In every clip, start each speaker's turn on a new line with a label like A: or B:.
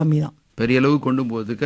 A: கம்மி தான்
B: பெரிய அளவு கொண்டு போகிறதுக்கு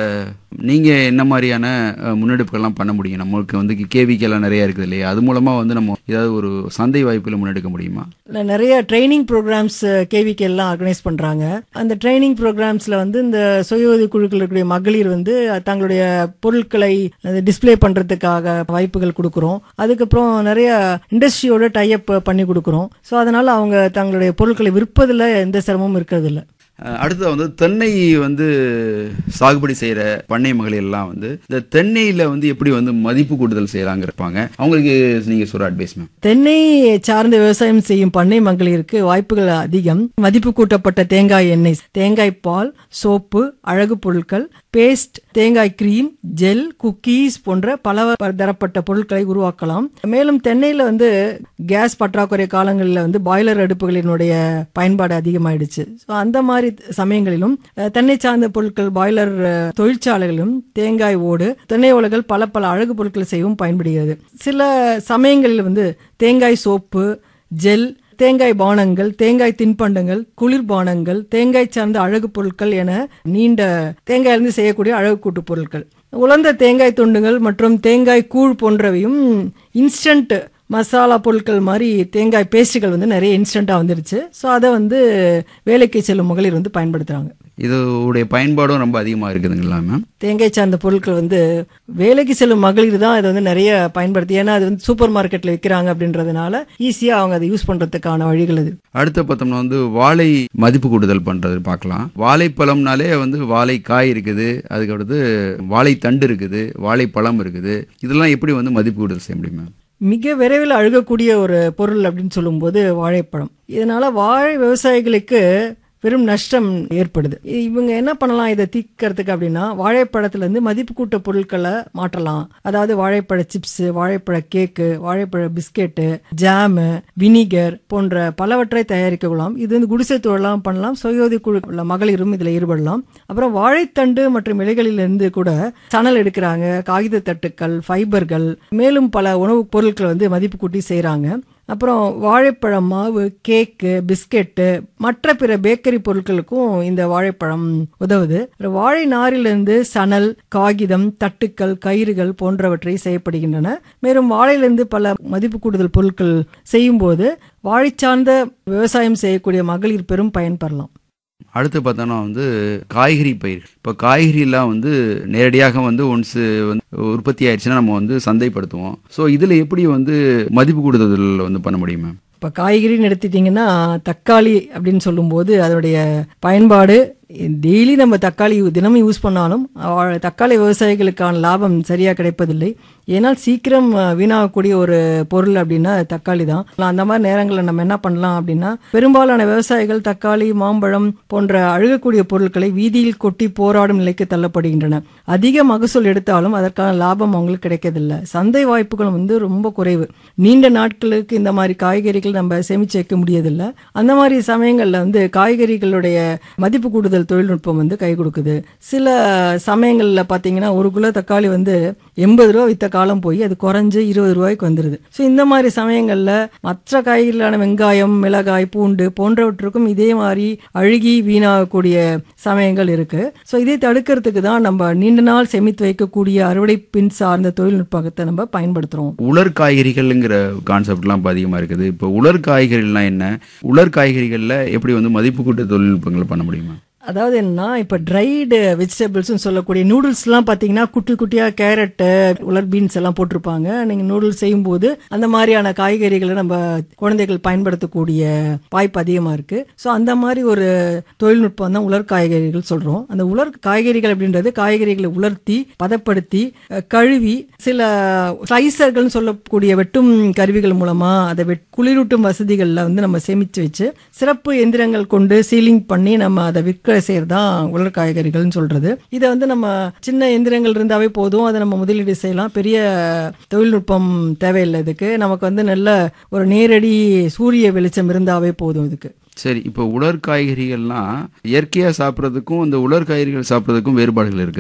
B: நீங்கள் என்ன மாதிரியான அஹ், முன்னெடுப்புகள்லாம் பண்ண முடியும் நம்மளுக்கு வந்து கேவிக்கெல்லாம் நிறையா இருக்குது இல்லையா அது மூலமாக வந்து நம்ம ஏதாவது ஒரு சந்தை வாய்ப்புகளை முன்னெடுக்க முடியுமா
A: இல்ல, நிறைய ட்ரைனிங் ப்ரோக்ராம்ஸ் கேவிக்கு எல்லாம் ஆர்கனைஸ் பண்றாங்க அந்த ட்ரைனிங் ப்ரோக்ராம்ஸ்ல வந்து இந்த சுய உதவி குழுக்கள் இருக்கக்கூடிய மகளிர் வந்து தங்களுடைய பொருட்களை டிஸ்ப்ளே பண்றதுக்காக வாய்ப்புகள் கொடுக்குறோம் அதுக்கப்புறம் நிறைய இண்டஸ்ட்ரியோட டைப் பண்ணி கொடுக்குறோம் ஸோ அதனால அவங்க தங்களுடைய பொருட்களை விற்பதில் எந்த சிரமமும் இருக்கிறது இல்ல
B: அஹ், அடுத்தது வந்து தென்னை வந்து சாகுபடி செய்கிற பண்ணை மகளிர் எல்லாம் வந்து இந்த தென்னையில் வந்து எப்படி வந்து மதிப்பு கூட்டுதல் செய்யலாங்க இருப்பாங்க அவங்களுக்கு நீங்கள் சொல்கிற அட்வைஸ் மேம்
A: தென்னை சார்ந்த விவசாயம் செய்யும் பண்ணை மகளிருக்கு வாய்ப்புகள் அதிகம் மதிப்பு கூட்டப்பட்ட தேங்காய் எண்ணெய் தேங்காய் பால் சோப்பு அழகு பொருட்கள் பேஸ்ட் தேங்காய் கிரீம் ஜெல் குக்கீஸ் போன்ற பல தரப்பட்ட பொருட்களை உருவாக்கலாம் மேலும் தென்னையில வந்து கேஸ் பற்றாக்குறை காலங்களில் வந்து பாய்லர் அடுப்புகளினுடைய பயன்பாடு அதிகமாயிடுச்சு ஸோ அந்த மாதிரி சமயங்களிலும் அஹ், தென்னை சார்ந்த பொருட்கள் பாய்லர் அஹ், தொழிற்சாலைகளிலும் தேங்காய் ஓடு தென்னை ஓலைகள் பல பல அழகு பொருட்கள் செய்யவும் பயன்படுகிறது சில சமயங்களில் வந்து தேங்காய் சோப்பு ஜெல் தேங்காய் பானங்கள் தேங்காய் தின்பண்டங்கள் குளிர்பானங்கள் தேங்காய் சார்ந்த அழகு பொருட்கள் என நீண்ட தேங்காயிலிருந்து செய்யக்கூடிய அழகு கூட்டு பொருட்கள் உலர்ந்த தேங்காய் துண்டுகள் மற்றும் தேங்காய் கூழ் போன்றவையும் இன்ஸ்டன்ட் மசாலா பொருட்கள் மாதிரி தேங்காய் பேஸ்ட்டுகள் வந்து நிறைய இன்ஸ்டண்ட்டாக வந்துருச்சு ஸோ அதை வந்து வேலைக்கு செல்லும் மகளிர் வந்து பயன்படுத்துகிறாங்க
B: இதோடைய பயன்பாடும் ரொம்ப அதிகமாக இருக்குதுங்களா மேம்
A: தேங்காய் சார்ந்த பொருட்கள் வந்து வேலைக்கு செல்லும் மகளிர் தான் இதை வந்து நிறைய பயன்படுத்தி ஏன்னா அது வந்து சூப்பர் மார்க்கெட்டில் விற்கிறாங்க அப்படின்றதுனால ஈஸியாக அவங்க அதை யூஸ் பண்ணுறதுக்கான வழிகள் அது
B: அடுத்த பார்த்தோம்னா வந்து வாழை மதிப்பு கூட்டுதல் பண்ணுறது பார்க்கலாம் வாழைப்பழம்னாலே வந்து வாழைக்காய் இருக்குது அதுக்கடுத்து வாழைத்தண்டு இருக்குது வாழைப்பழம் இருக்குது இதெல்லாம் எப்படி வந்து மதிப்பு கூட்டுதல் செய்ய முடியுமா
A: மிக விரைவில் அழுகக்கூடிய ஒரு பொருள் அப்படின்னு சொல்லும்போது வாழைப்பழம் இதனால வாழை விவசாயிகளுக்கு பெரும் நஷ்டம் ஏற்படுது இவங்க என்ன பண்ணலாம் இதை தீர்க்கறதுக்கு அப்படின்னா வாழைப்பழத்துல இருந்து மதிப்பு கூட்ட பொருட்களை மாற்றலாம் அதாவது வாழைப்பழ சிப்ஸ் வாழைப்பழ கேக்கு வாழைப்பழ பிஸ்கெட்டு ஜாமு வினிகர் போன்ற பலவற்றை தயாரிக்கலாம் இது வந்து குடிசை தொழிலாம் பண்ணலாம் சுயோதி குழு உள்ள மகளிரும் இதில் ஈடுபடலாம் அப்புறம் வாழைத்தண்டு மற்றும் இலைகளிலிருந்து கூட சணல் எடுக்கிறாங்க காகித தட்டுக்கள் ஃபைபர்கள் மேலும் பல உணவுப் பொருட்களை வந்து மதிப்பு கூட்டி செய்கிறாங்க அப்புறம் வாழைப்பழம் மாவு கேக்கு பிஸ்கெட்டு மற்ற பிற பேக்கரி பொருட்களுக்கும் இந்த வாழைப்பழம் உதவுது அப்புறம் வாழை நாரிலிருந்து சணல் காகிதம் தட்டுக்கள் கயிறுகள் போன்றவற்றை செய்யப்படுகின்றன மேலும் வாழையிலிருந்து பல மதிப்பு கூடுதல் பொருட்கள் செய்யும்போது வாழை சார்ந்த விவசாயம் செய்யக்கூடிய மகளிர் பெரும் பயன்பெறலாம்
B: அடுத்து பார்த்தோன்னா வந்து காய்கறி பயிர் இப்போ காய்கறிலாம் வந்து நேரடியாக வந்து ஒன்ஸ் வந்து உற்பத்தி ஆயிடுச்சுன்னா நம்ம வந்து சந்தைப்படுத்துவோம் ஸோ இதில் எப்படி வந்து மதிப்பு கூடுதல் வந்து பண்ண முடியும் மேம்
A: இப்போ காய்கறின்னு எடுத்துட்டிங்கன்னா தக்காளி அப்படின்னு சொல்லும்போது அதனுடைய பயன்பாடு டெய்லி நம்ம தக்காளி தினமும் யூஸ் பண்ணாலும் அவ- தக்காளி விவசாயிகளுக்கான லாபம் சரியாக கிடைப்பதில்லை ஏன்னால் சீக்கிரம் அஹ், வீணாகக்கூடிய ஒரு பொருள் அப்படின்னா அது தக்காளி தான் அந்த மாதிரி நேரங்களில் நம்ம என்ன பண்ணலாம் அப்படின்னா பெரும்பாலான விவசாயிகள் தக்காளி மாம்பழம் போன்ற அழுகக்கூடிய பொருட்களை வீதியில் கொட்டி போராடும் நிலைக்கு தள்ளப்படுகின்றன அதிக மகசூல் எடுத்தாலும் அதற்கான லாபம் அவங்களுக்கு கிடைக்கதில்லை சந்தை வாய்ப்புகள் வந்து ரொம்ப குறைவு நீண்ட நாட்களுக்கு இந்த மாதிரி காய்கறிகள் நம்ம சேமிச்சு வைக்க முடியதில்லை அந்த மாதிரி சமயங்களில் வந்து காய்கறிகளுடைய மதிப்பு கூடுதல் தொழில்நுட்பம் வந்து கை கொடுக்குது சில சமயங்களில் பார்த்தீங்கன்னா ஒரு கிலோ தக்காளி வந்து எண்பது ரூபா வித்த காலம் போய் அது குறைஞ்சு இருபது ரூபாய்க்கு வந்துடுது ஸோ இந்த மாதிரி சமயங்களில் மற்ற காய்கறிகளான வெங்காயம் மிளகாய் பூண்டு போன்றவற்றுக்கும் இதே மாதிரி அழுகி வீணாகக்கூடிய சமயங்கள் இருக்கு ஸோ இதை தடுக்கிறதுக்கு தான் நம்ம நீண்ட நாள் சேமித்து வைக்கக்கூடிய அறுவடை பின் சார்ந்த தொழில்நுட்பத்தை நம்ம பயன்படுத்துகிறோம்
B: உலர் காய்கறிகள்ங்கிற கான்செப்ட்லாம் இப்போ அதிகமாக இருக்குது இப்போ உலர் காய்கறிகள்லாம் என்ன உலர் காய்கறிகளில் எப்படி வந்து மதிப்பு கூட்டு தொழில்நுட்பங்கள் பண்ண முடியுமா
A: அதாவது என்னன்னா இப்போ ட்ரைடு வெஜிடபிள்ஸ்னு சொல்லக்கூடிய நூடுல்ஸ்லாம் பார்த்தீங்கன்னா குட்டி குட்டியாக கேரட்டு உலர் பீன்ஸ் எல்லாம் போட்டிருப்பாங்க நீங்கள் நூடுல்ஸ் செய்யும்போது அந்த மாதிரியான காய்கறிகளை நம்ம குழந்தைகள் பயன்படுத்தக்கூடிய வாய்ப்பு அதிகமாக இருக்குது ஸோ அந்த மாதிரி ஒரு தொழில்நுட்பம் தான் உலர் காய்கறிகள் சொல்கிறோம் அந்த உலர் காய்கறிகள் அப்படின்றது காய்கறிகளை உலர்த்தி பதப்படுத்தி அஹ், கழுவி சில ஸ்லைசர்கள்னு சொல்லக்கூடிய வெட்டும் கருவிகள் மூலமாக அதை வெட் குளிரூட்டும் வசதிகளில் வந்து நம்ம சேமித்து வச்சு சிறப்பு எந்திரங்கள் கொண்டு சீலிங் பண்ணி நம்ம அதை விற்க செய்யறது தான் உலர் காய்கறிகள்னு சொல்றது இதை வந்து நம்ம சின்ன எந்திரங்கள் இருந்தாவே போதும் அதை நம்ம முதலீடு செய்யலாம் பெரிய தொழில்நுட்பம் தேவையில்லை இதுக்கு நமக்கு வந்து நல்ல ஒரு நேரடி சூரிய வெளிச்சம் இருந்தாவே போதும் இதுக்கு
B: சரி இப்போ உலர் காய்கறிகள்லாம் இயற்கையாக சாப்பிட்றதுக்கும் இந்த உலர் காய்கறிகள் சாப்பிட்றதுக்கும் வேறுபாடுகள் இருக்குதா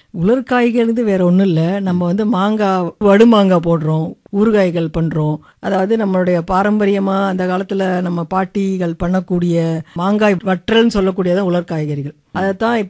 A: உலர் காய்கறிது வேற ஒன்றும் இல்லை நம்ம வந்து மாங்காய் வடு மாங்காய் போடுறோம் ஊறுகாய்கள் பண்றோம் அதாவது நம்மளுடைய பாரம்பரியமா அந்த காலத்துல நம்ம பாட்டிகள் பண்ணக்கூடிய மாங்காய் வற்றல்னு சொல்லக்கூடியதான் உலர் காய்கறிகள் அதைத்தான்